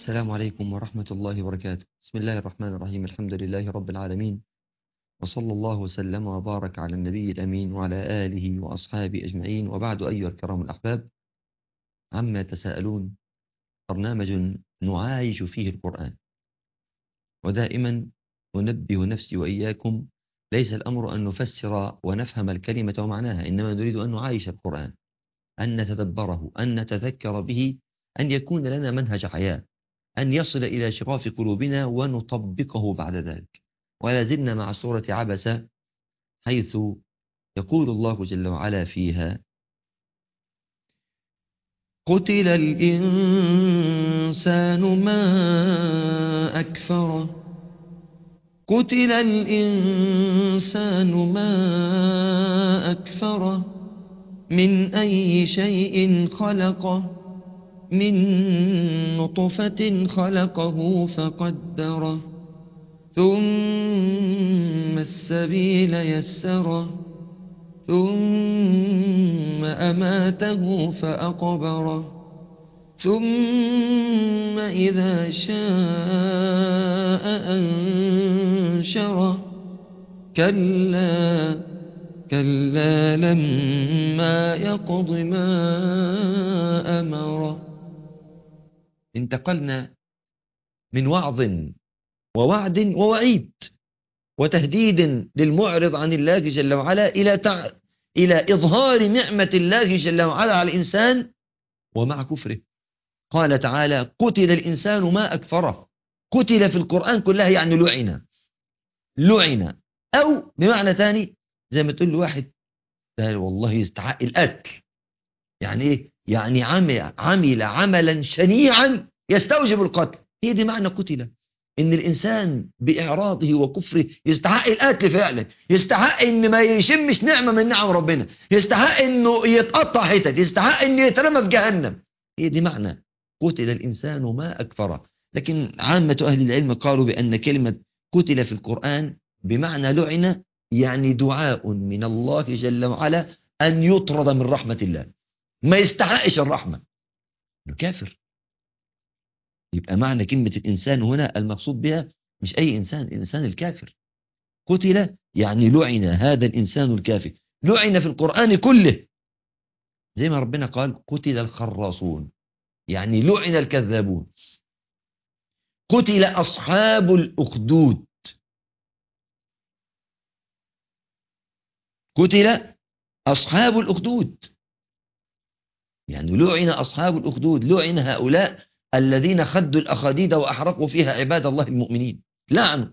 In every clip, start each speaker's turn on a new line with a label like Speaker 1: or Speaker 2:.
Speaker 1: السلام عليكم ورحمة الله وبركاته بسم الله الرحمن الرحيم الحمد لله رب العالمين وصلى الله وسلم وبارك على النبي الأمين وعلى آله وأصحابه أجمعين وبعد أيها الكرام الأحباب عما يتساءلون برنامج نعايش فيه القرآن ودائما أنبه نفسي وإياكم ليس الأمر أن نفسر ونفهم الكلمة ومعناها إنما نريد أن نعايش القرآن أن نتدبره أن نتذكر به أن يكون لنا منهج حياة أن يصل إلى شراف قلوبنا ونطبقه بعد ذلك ولا زلنا مع سورة عبسة حيث يقول الله جل وعلا فيها قتل الإنسان ما أكفره قتل الإنسان ما أكفره من أي شيء خلقه من نطفة خلقه فقدره ثم السبيل يسره ثم أماته فأقبره ثم إذا شاء أنشره كلا كلا لما يقض ما أمره انتقلنا من وعظ ووعد ووعيد وتهديد للمعرض عن الله جل وعلا إلى تع... إلى إظهار نعمة الله جل وعلا على الإنسان ومع كفره قال تعالى قتل الإنسان ما أكفره قتل في القرآن كلها يعني لعن لعن أو بمعنى ثاني زي ما تقول لواحد ده والله يستحق القتل يعني إيه يعني عمل, عمل عملا شنيعا يستوجب القتل هي دي معنى قتل ان الانسان باعراضه وكفره يستحق القتل فعلا يستحق ان ما يشمش نعمه من نعم ربنا يستحق انه يتقطع حتت يستحق انه يترمى في جهنم هي دي معنى قتل الانسان ما اكفره لكن عامه اهل العلم قالوا بان كلمه قتل في القران بمعنى لعن يعني دعاء من الله جل وعلا ان يطرد من رحمه الله ما يستحقش الرحمه انه كافر يبقى معنى كلمة الإنسان هنا المقصود بها مش أي إنسان الإنسان الكافر قتل يعني لعن هذا الإنسان الكافر لعن في القرآن كله زي ما ربنا قال قتل الخراصون يعني لعن الكذابون قتل أصحاب الأخدود قتل أصحاب الأخدود يعني لعن أصحاب الأخدود لعن هؤلاء الذين خدوا الأخاديد وأحرقوا فيها عباد الله المؤمنين لعنوا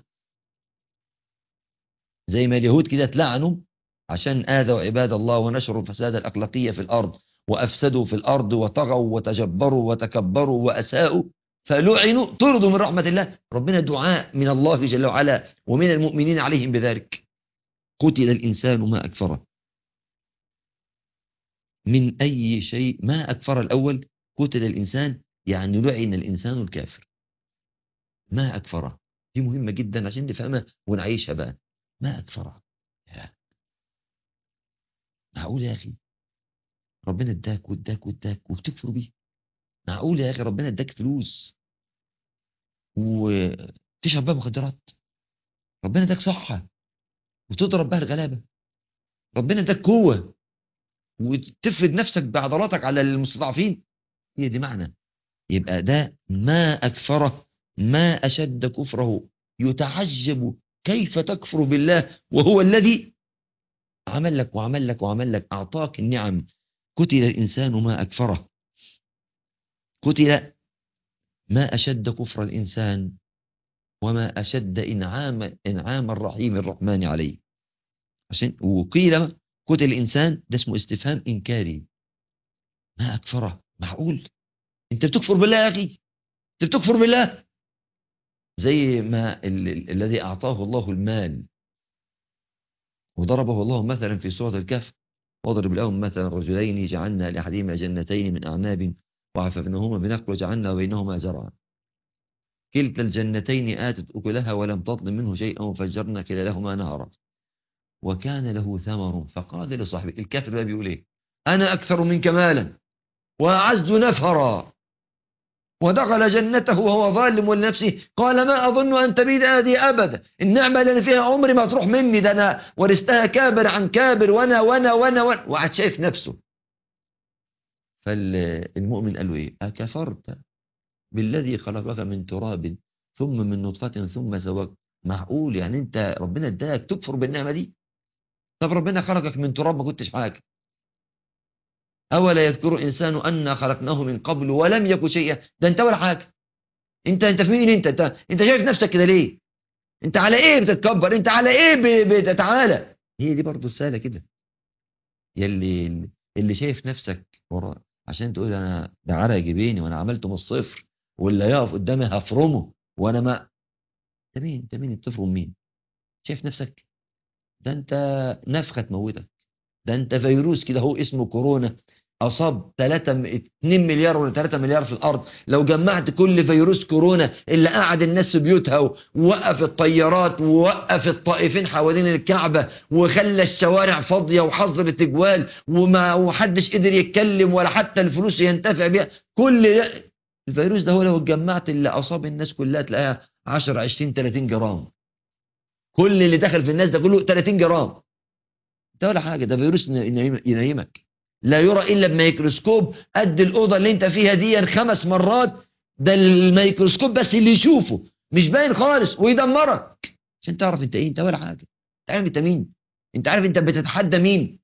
Speaker 1: زي ما اليهود كده تلعنوا عشان آذوا عباد الله ونشروا الفساد الأخلاقية في الأرض وأفسدوا في الأرض وطغوا وتجبروا وتكبروا وأساءوا فلعنوا طردوا من رحمة الله ربنا دعاء من الله جل وعلا ومن المؤمنين عليهم بذلك قتل الإنسان ما أكفره من أي شيء ما أكفر الأول قتل الإنسان يعني لعن الإنسان الكافر ما أكفره دي مهمة جدا عشان نفهمها ونعيشها بقى ما أكفره معقول يا أخي ربنا اداك واداك واداك وبتكفر بيه معقول يا أخي ربنا اداك فلوس وتشرب بها مخدرات ربنا اداك صحة وتضرب بها الغلابة ربنا اداك قوة وتفرد نفسك بعضلاتك على المستضعفين هي دي معنى يبقى ده ما أكفره ما أشد كفره يتعجب كيف تكفر بالله وهو الذي عمل لك وعمل لك وعمل لك أعطاك النعم قتل الإنسان ما أكفره قتل ما أشد كفر الإنسان وما أشد إنعام إنعام الرحيم الرحمن عليه عشان وقيل قتل الإنسان ده اسمه استفهام إنكاري ما أكفره معقول انت بتكفر بالله يا اخي انت بتكفر بالله زي ما ال ال الذي اعطاه الله المال وضربه الله مثلا في سوره الكهف واضرب لهم مثلا رجلين جعلنا لاحدهما جنتين من اعناب وعففناهما بنخل وجعلنا بينهما زرعا كلتا الجنتين اتت اكلها ولم تظلم منه شيئا وفجرنا كلالهما نهرا وكان له ثمر فقال لصاحبه الكافر بقى بيقول ايه انا اكثر منك مالا واعز نفرا ودخل جنته وهو ظالم لنفسه قال ما أظن أن تبيد هذه أبدا النعمة اللي فيها عمري ما تروح مني ده أنا ورثتها كابر عن كابر وأنا وأنا وأنا وأنا وقعد شايف نفسه فالمؤمن قال له إيه أكفرت بالذي خلقك من تراب ثم من نطفة ثم سواك معقول يعني أنت ربنا اداك تكفر بالنعمة دي طب ربنا خلقك من تراب ما كنتش حاجة أولا يذكر إنسان أنا خلقناه من قبل ولم يكن شيئا ده أنت ولا حاجة أنت أنت في مين أنت أنت, انت شايف نفسك كده ليه أنت على إيه بتتكبر أنت على إيه بتتعالى هي دي برضه السهلة كده يلي اللي شايف نفسك ورا عشان تقول أنا ده عرق جبيني وأنا عملته من الصفر واللي يقف قدامي هفرمه وأنا ما أنت مين أنت مين بتفرم مين شايف نفسك ده أنت نفخة تموتك ده أنت فيروس كده هو اسمه كورونا أصاب 3 2 مليار ولا 3 مليار في الأرض لو جمعت كل فيروس كورونا اللي قعد الناس في بيوتها ووقف الطيارات ووقف الطائفين حوالين الكعبة وخلى الشوارع فاضية وحظر التجوال وما وحدش قدر يتكلم ولا حتى الفلوس ينتفع بيها كل الفيروس ده هو لو جمعت اللي أصاب الناس كلها تلاقيها 10 20 30 جرام كل اللي دخل في الناس ده كله 30 جرام ده ولا حاجة ده فيروس ينيمك لا يرى إلا بميكروسكوب قد الأوضة اللي انت فيها دي خمس مرات ده الميكروسكوب بس اللي يشوفه مش باين خالص ويدمرك عشان تعرف انت ايه انت ولا حاجة انت عارف انت مين انت عارف انت بتتحدى مين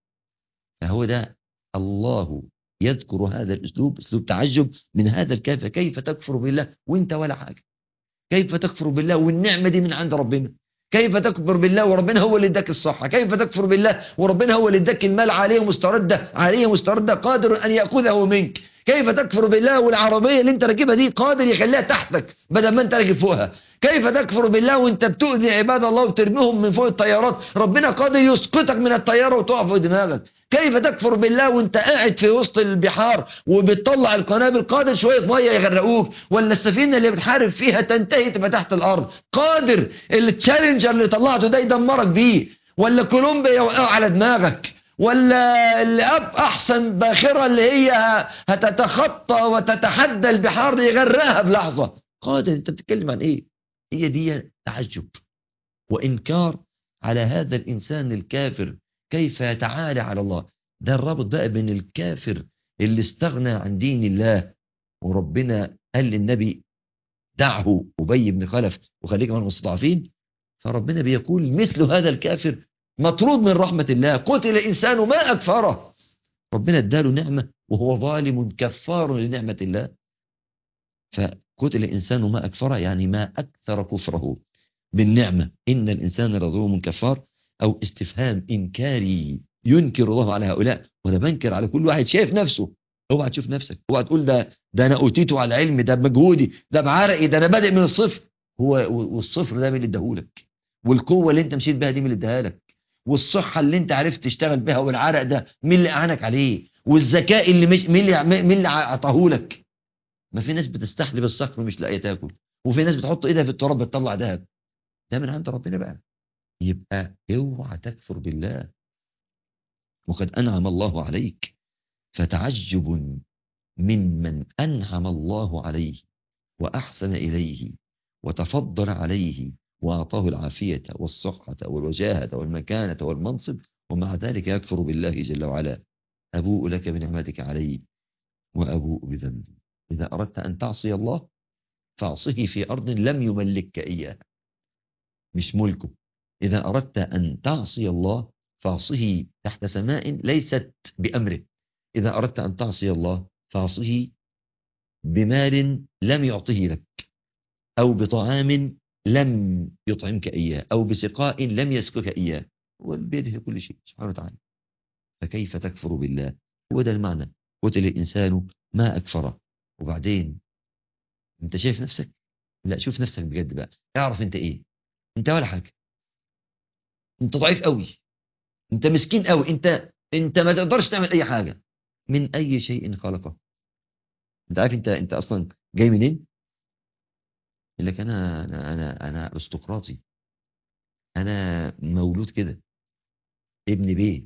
Speaker 1: فهو ده الله يذكر هذا الاسلوب اسلوب تعجب من هذا الكافر كيف تكفر بالله وانت ولا حاجة كيف تكفر بالله والنعمة دي من عند ربنا كيف تكفر بالله وربنا هو اللي اداك الصحة كيف تكفر بالله وربنا هو اللي اداك المال عليه مستردة عليه مستردة قادر أن يأخذه منك كيف تكفر بالله والعربية اللي انت راكبها دي قادر يخليها تحتك بدل ما انت راكب فوقها كيف تكفر بالله وانت بتؤذي عباد الله وترميهم من فوق الطيارات ربنا قادر يسقطك من الطيارة وتقع فوق دماغك كيف تكفر بالله وانت قاعد في وسط البحار وبتطلع القنابل قادر شوية مية يغرقوك ولا السفينة اللي بتحارب فيها تنتهي تبقى تحت الأرض قادر التشالنجر اللي طلعته ده يدمرك بيه ولا كولومبيا يوقعوا على دماغك ولا اللي أب أحسن باخرة اللي هي هتتخطى وتتحدى البحار يغرقها بلحظة قادر انت بتتكلم عن ايه هي دي تعجب وإنكار على هذا الإنسان الكافر كيف يتعالى على الله ده الرابط بقى بين الكافر اللي استغنى عن دين الله وربنا قال للنبي دعه أبي بن خلف وخليك من المستضعفين فربنا بيقول مثل هذا الكافر مطرود من رحمة الله قتل إنسان ما أكفره ربنا اداله نعمة وهو ظالم كفار لنعمة الله فقتل إنسان ما أكفره يعني ما أكثر كفره بالنعمة إن الإنسان لظلوم كفار أو استفهام إنكاري ينكر الله على هؤلاء وأنا بنكر على كل واحد شايف نفسه اوعى تشوف نفسك اوعى تقول ده ده انا اوتيته على علم ده بمجهودي ده بعرقي ده انا بادئ من الصفر هو والصفر ده مين اللي اداهولك والقوه اللي انت مشيت بها دي مين اللي اداها لك والصحه اللي انت عرفت تشتغل بها والعرق ده مين اللي اعانك عليه والذكاء اللي مش مين اللي مين اللي عطاهولك ما في ناس بتستحلب الصخر مش لاقيه تاكل وفي ناس بتحط ايدها في التراب بتطلع ذهب ده من عند ربنا بقى يبقى اوعى تكفر بالله وقد أنعم الله عليك فتعجب ممن أنعم الله عليه وأحسن إليه وتفضل عليه وأعطاه العافية والصحة والوجاهة والمكانة والمنصب ومع ذلك يكفر بالله جل وعلا أبوء لك بنعمتك علي وأبوء بذنبي إذا أردت أن تعصي الله فاعصه في أرض لم يملكك إياها مش ملكه إذا أردت أن تعصي الله فاعصه تحت سماء ليست بأمره إذا أردت أن تعصي الله فاعصه بمال لم يعطه لك أو بطعام لم يطعمك إياه أو بسقاء لم يسقك إياه وبيده كل شيء سبحانه وتعالى فكيف تكفر بالله هو ده المعنى قتل الإنسان ما أكفره وبعدين أنت شايف نفسك لا شوف نفسك بجد بقى اعرف أنت إيه أنت ولا حاجة أنت ضعيف قوي أنت مسكين قوي أنت أنت ما تقدرش تعمل أي حاجة من أي شيء خلقه أنت عارف أنت أنت أصلا جاي منين يقول لك أنا أنا أنا أنا أرستقراطي أنا مولود كده ابن بيه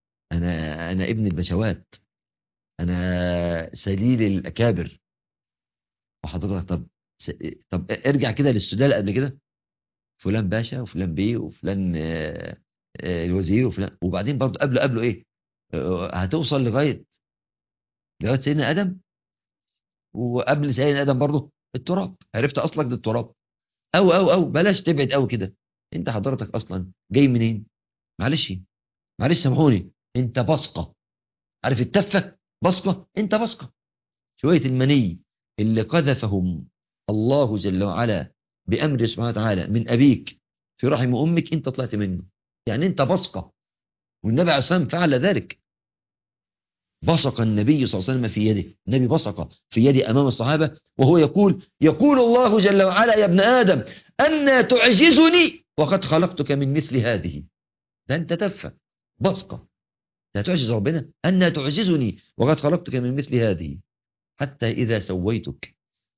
Speaker 1: أنا أنا ابن البشوات أنا سليل الأكابر وحضرتك طب س... طب ارجع كده للسودان قبل كده فلان باشا وفلان بيه وفلان آه، آه، الوزير وفلان وبعدين برضه قبله قبله ايه آه، هتوصل لغايه لغايه سيدنا ادم وقبل سيدنا ادم برضه التراب عرفت اصلك ده التراب او او او بلاش تبعد قوي كده انت حضرتك اصلا جاي منين معلش معلش سامحوني انت بصقه عارف التفه بصقه انت بصقه شويه المني اللي قذفهم الله جل وعلا بامر سبحانه وتعالى من ابيك في رحم امك انت طلعت منه يعني انت بصقه والنبي عليه الصلاه والسلام فعل ذلك بصق النبي صلى الله عليه وسلم في يده النبي بصق في يده أمام الصحابة وهو يقول يقول الله جل وعلا يا ابن آدم أن تعجزني وقد خلقتك من مثل هذه ده أنت تفة بصقة لا تعجز ربنا أن تعجزني وقد خلقتك من مثل هذه حتى إذا سويتك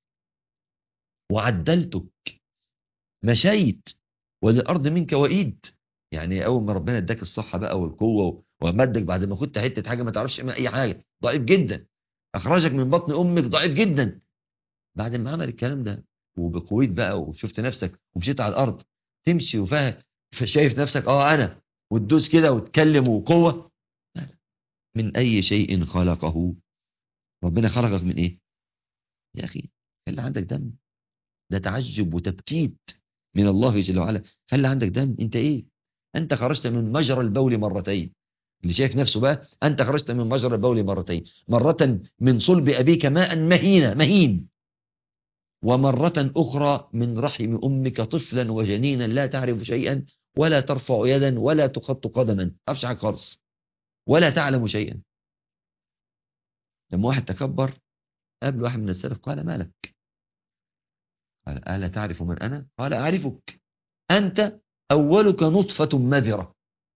Speaker 1: وعدلتك مشيت وللأرض منك وإيد يعني أول ما ربنا اداك الصحة بقى والقوة ومدك بعد ما كنت حتة حاجة ما تعرفش تعمل أي حاجة ضعيف جدا أخرجك من بطن أمك ضعيف جدا بعد ما عمل الكلام ده وبقويت بقى وشفت نفسك ومشيت على الأرض تمشي وفاهم شايف نفسك اه أنا وتدوس كده وتكلم وقوة لا لا. من أي شيء خلقه ربنا خلقك من إيه يا أخي خلي عندك دم ده تعجب وتبكيت من الله جل وعلا خلي عندك دم أنت إيه أنت خرجت من مجرى البول مرتين اللي شايف نفسه بقى أنت خرجت من مجرى البول مرتين مرة من صلب أبيك ماء مهينا مهين ومرة أخرى من رحم أمك طفلا وجنينا لا تعرف شيئا ولا ترفع يدا ولا تخط قدما تعرفش حاجة خالص ولا تعلم شيئا لما واحد تكبر قابل واحد من السلف قال ما لك قال ألا تعرف من أنا قال أعرفك أنت أولك نطفة مذرة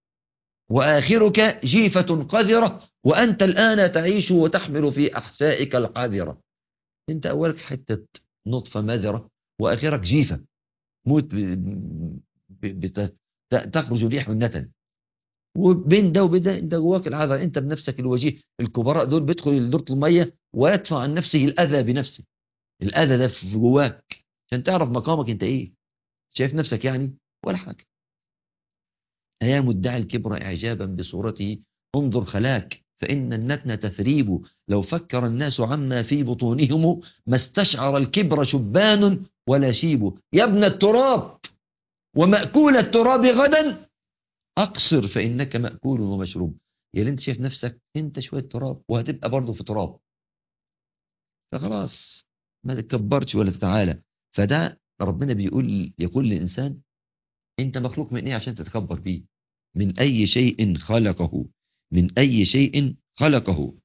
Speaker 1: وآخرك جيفة قذرة وأنت الآن تعيش وتحمل في أحسائك القاذرة أنت أولك حتة نطفة مذرة وآخرك جيفة موت تخرج ريح من نتن وبين ده وبين ده انت جواك العذر انت بنفسك الوجيه الكبراء دول بيدخل لدورة المية ويدفع عن نفسه الأذى بنفسه الأذى ده في جواك عشان تعرف مقامك انت ايه شايف نفسك يعني ولا حاجة أيا مدعي الكبر إعجابا بصورته انظر خلاك فإن النتن تثريب لو فكر الناس عما في بطونهم ما استشعر الكبر شبان ولا شيب يا ابن التراب ومأكول التراب غدا أقصر فإنك مأكول ومشروب يا اللي انت شايف نفسك انت شوية تراب وهتبقى برضه في تراب فخلاص ما تكبرش ولا تتعالى فده ربنا بيقول يقول للإنسان انت مخلوق من ايه عشان تتكبر بيه من اي شيء خلقه من اي شيء خلقه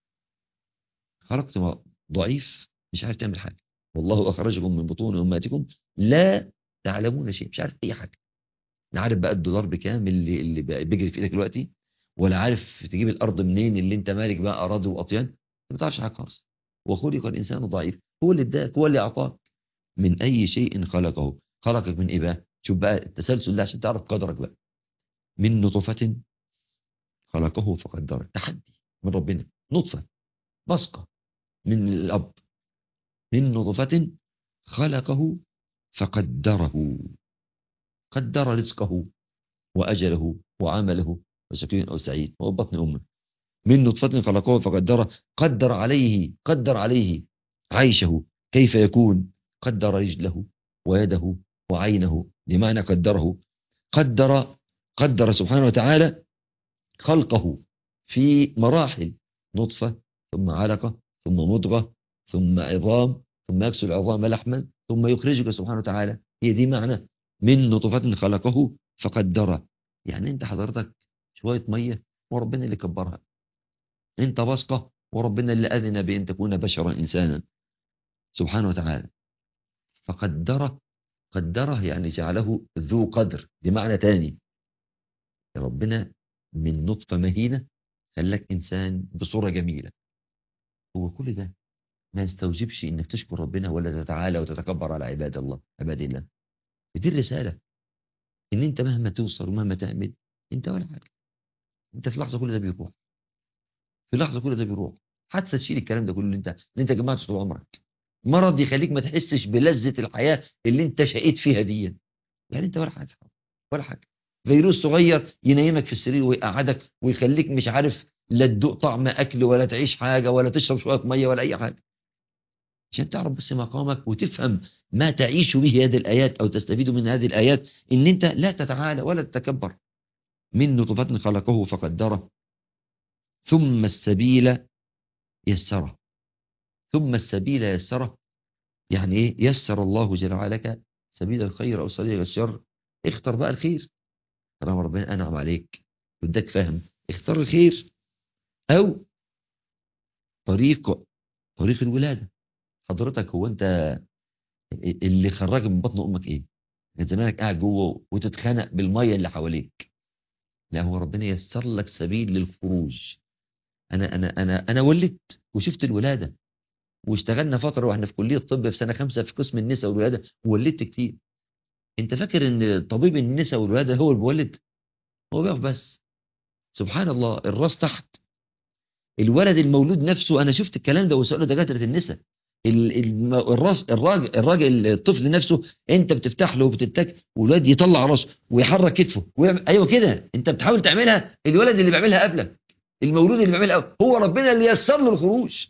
Speaker 1: خلقت ضعيف مش عارف تعمل حاجة والله اخرجكم من بطون امهاتكم لا تعلمون شيء مش عارف اي حاجة لا عارف بقى الدولار بكام اللي اللي بيجري في ايدك دلوقتي ولا عارف تجيب الارض منين اللي انت مالك بقى اراضي واطيان انت ما تعرفش حاجه خالص وخلق الانسان ضعيف هو اللي اداك هو اللي اعطاك من اي شيء خلقه خلقك من ايه بقى شوف بقى التسلسل ده عشان تعرف قدرك بقى من نطفة خلقه فقدره تحدي من ربنا نطفة بصقة من الأب من نطفة خلقه فقدره قدر رزقه وأجله وعمله وشقي أو سعيد هو بطن أمه من نطفة خلقه فقدره قدر عليه قدر عليه عيشه كيف يكون قدر رجله ويده وعينه بمعنى قدره قدر قدر سبحانه وتعالى خلقه في مراحل نطفة ثم علقة ثم مضغة ثم عظام ثم يكسو العظام لحما ثم يخرجك سبحانه وتعالى هي دي معنى من نطفة خلقه فقدر يعني انت حضرتك شوية مية وربنا اللي كبرها انت بصقة وربنا اللي أذن بأن تكون بشرا إنسانا سبحانه وتعالى فقدره قدره يعني جعله ذو قدر بمعنى تاني ربنا من نطفة مهينة خلاك إنسان بصورة جميلة هو كل ده ما يستوجبش إنك تشكر ربنا ولا تتعالى وتتكبر على عباد الله عباد الله دي الرسالة إن أنت مهما توصل ومهما تعمل أنت ولا حاجة أنت في لحظة كل ده بيروح في لحظة كل ده بيروح حتى تشيل الكلام ده كله اللي أنت اللي أنت جمعته طول عمرك مرض يخليك ما تحسش بلذة الحياة اللي انت شقيت فيها دي يعني انت ولا حاجة ولا حاجة فيروس صغير ينيمك في السرير ويقعدك ويخليك مش عارف لا تدوق طعم اكل ولا تعيش حاجة ولا تشرب شوية مية ولا اي حاجة عشان تعرف بس مقامك وتفهم ما تعيش به هذه الآيات أو تستفيد من هذه الآيات إن أنت لا تتعالى ولا تتكبر من نطفة خلقه فقدره ثم السبيل يسره ثم السبيل يسره يعني إيه يسر الله جل وعلا لك سبيل الخير أو سبيل الشر اختر بقى الخير طالما ربنا أنعم عليك واداك فهم اختار الخير أو طريق طريق الولادة حضرتك هو أنت اللي خرجك من بطن أمك إيه كان زمانك قاعد جوه وتتخانق بالمية اللي حواليك لا هو ربنا يسر لك سبيل للخروج أنا أنا أنا أنا ولدت وشفت الولادة واشتغلنا فترة واحنا في كلية الطب في سنة خمسة في قسم النساء والولادة وولدت كتير انت فاكر ان طبيب النساء والولادة هو اللي بيولد هو بيقف بس سبحان الله الراس تحت الولد المولود نفسه انا شفت الكلام ده وسأله دكاترة النساء الراس الراجل الراجل الطفل نفسه انت بتفتح له وبتتك والولد يطلع راسه ويحرك كتفه ويعمل ايوه كده انت بتحاول تعملها الولد اللي بيعملها قبلك المولود اللي بيعملها هو ربنا اللي يسر له الخروج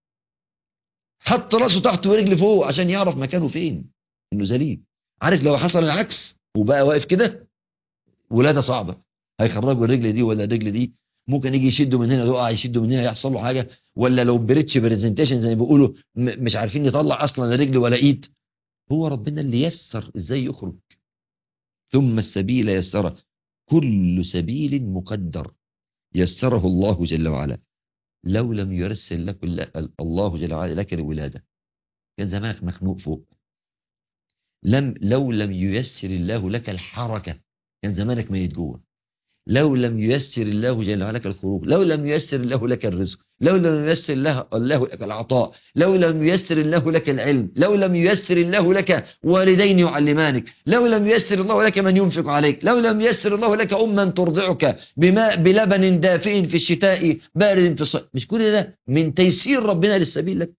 Speaker 1: حط راسه تحت ورجل فوق عشان يعرف مكانه فين انه ذليل عارف لو حصل العكس وبقى واقف كده ولاده صعبه هيخرجوا الرجل دي ولا الرجل دي ممكن يجي يشده من هنا يقع يشده من هنا يحصل له حاجه ولا لو بريتش برزنتيشن زي ما بيقولوا مش عارفين يطلع اصلا رجل ولا ايد هو ربنا اللي يسر ازاي يخرج ثم السبيل يسره كل سبيل مقدر يسره الله جل وعلا لو لم يرسل لك الله جل وعلا لك الولادة كان زمانك مخنوق فوق لم لو لم ييسر الله لك الحركة كان زمانك ميت جوه لو لم ييسر الله جل وعلا لك الخروج لو لم ييسر الله لك الرزق لو لم ييسر الله, الله لك العطاء لو لم ييسر الله لك العلم لو لم ييسر الله لك والدين يعلمانك لو لم ييسر الله لك من ينفق عليك لو لم ييسر الله لك أما ترضعك بماء بلبن دافئ في الشتاء بارد في الصيف مش كل ده من تيسير ربنا للسبيل لك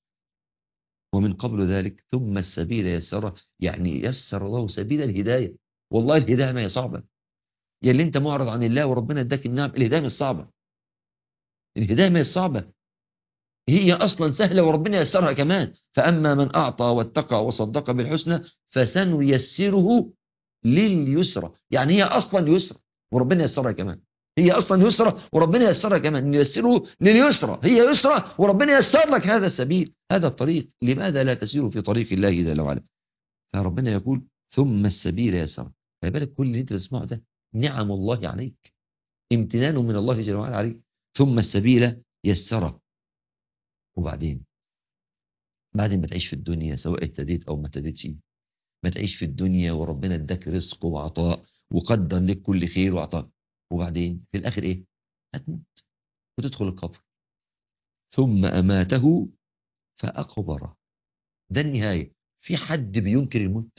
Speaker 1: ومن قبل ذلك ثم السبيل يسره يعني يسر الله سبيل الهداية والله الهداية ما هي صعبة يا اللي انت معرض عن الله وربنا اداك النعم الهدايه مش صعبه الهدايه مش صعبه هي اصلا سهله وربنا يسرها كمان فاما من اعطى واتقى وصدق بالحسنى فسنيسره لليسرى يعني هي اصلا يسرى وربنا يسرها كمان هي اصلا يسرى وربنا يسرها كمان نيسره لليسرى هي يسرى وربنا يسر لك هذا السبيل هذا الطريق لماذا لا تسير في طريق الله جل وعلا فربنا يقول ثم السبيل يسر خلي بالك كل اللي انت تسمعه ده نعم الله عليك امتنان من الله جل وعلا عليك ثم السبيل يسره وبعدين بعدين ما تعيش في الدنيا سواء اهتديت او ما اهتديتش ما تعيش في الدنيا وربنا اداك رزق وعطاء وقدر لك كل خير وعطاء وبعدين في الاخر ايه هتموت وتدخل القبر ثم اماته فاقبره ده النهايه في حد بينكر الموت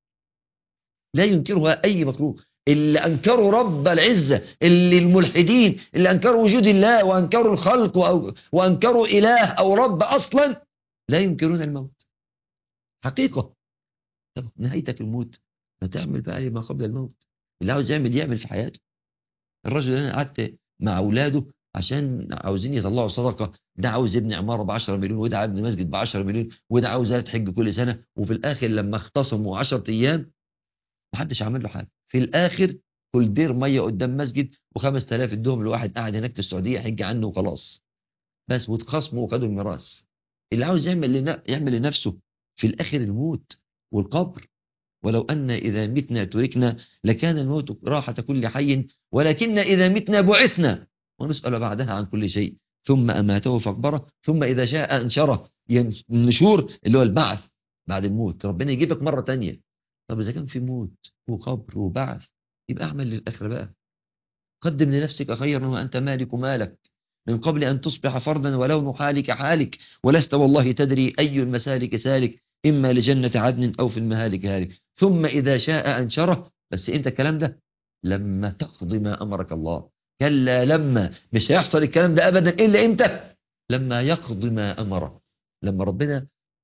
Speaker 1: لا ينكرها اي مخلوق اللي أنكروا رب العزة اللي الملحدين اللي أنكروا وجود الله وأنكروا الخلق وأنكروا إله أو رب أصلا لا ينكرون الموت حقيقة طب نهايتك الموت ما تعمل بقى ما قبل الموت اللي عاوز يعمل يعمل في حياته الرجل اللي أنا قعدت مع أولاده عشان عاوزين يطلعوا صدقة ده عاوز يبني عمارة ب 10 مليون وده عاوز يبني مسجد ب 10 مليون وده عاوز تحج كل سنة وفي الآخر لما اختصموا 10 أيام محدش عمل له حاجة في الآخر كل دير مية قدام مسجد و5000 ادهم لواحد قاعد هناك في السعودية حج عنه وخلاص بس واتخصموا وخدوا الميراث اللي عاوز يعمل لنا يعمل لنفسه في الآخر الموت والقبر ولو أن إذا متنا تركنا لكان الموت راحة كل حي ولكن إذا متنا بعثنا ونسأل بعدها عن كل شيء ثم أماته فاقبره ثم إذا شاء أنشره النشور اللي هو البعث بعد الموت ربنا يجيبك مرة تانية طب إذا كان في موت وقبر وبعث يبقى اعمل للآخرة بقى قدم لنفسك خيرا وأنت مالك مالك من قبل أن تصبح فردا ولون حالك حالك ولست والله تدري أي المسالك سالك إما لجنة عدن أو في المهالك هالك ثم إذا شاء أنشره بس إمتى الكلام ده لما تقضي ما أمرك الله كلا لما مش هيحصل الكلام ده أبدا إلا إمتى لما يقضي ما أمره لما ربنا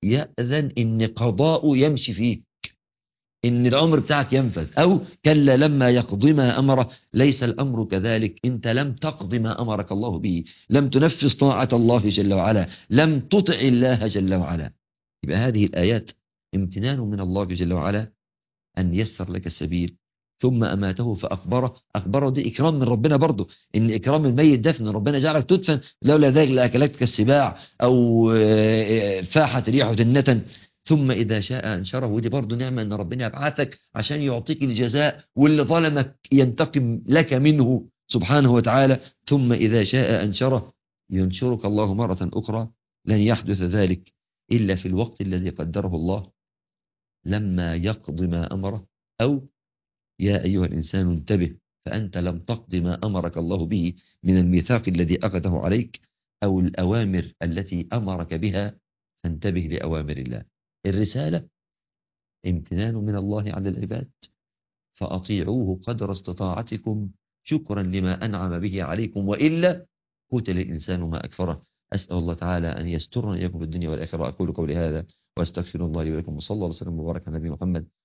Speaker 1: يأذن إن قضاءه يمشي فيك إن العمر بتاعك ينفذ أو كلا لما يقضي ما أمره ليس الأمر كذلك أنت لم تقضي ما أمرك الله به لم تنفذ طاعة الله جل وعلا لم تطع الله جل وعلا يبقى هذه الآيات امتنان من الله جل وعلا أن يسر لك السبيل ثم أماته فأخبره أخبره دي إكرام من ربنا برضه إن إكرام الميت دفن ربنا جعلك تدفن لولا ذلك لأكلتك السباع أو فاحت ريحه النتن ثم إذا شاء أنشره ودي برضه نعمة أن ربنا يبعثك عشان يعطيك الجزاء واللي ظلمك ينتقم لك منه سبحانه وتعالى ثم إذا شاء أنشره ينشرك الله مرة أخرى لن يحدث ذلك إلا في الوقت الذي قدره الله لما يقضي ما أمره أو يا أيها الإنسان انتبه فأنت لم تقض ما أمرك الله به من الميثاق الذي أخذه عليك أو الأوامر التي أمرك بها فانتبه لأوامر الله الرسالة امتنان من الله على العباد فأطيعوه قدر استطاعتكم شكرا لما أنعم به عليكم وإلا قتل الإنسان ما أكفره أسأل الله تعالى أن يسترنا إياكم في الدنيا والآخرة أقول قولي هذا وأستغفر الله لي ولكم وصلى الله وسلم وبارك على نبي محمد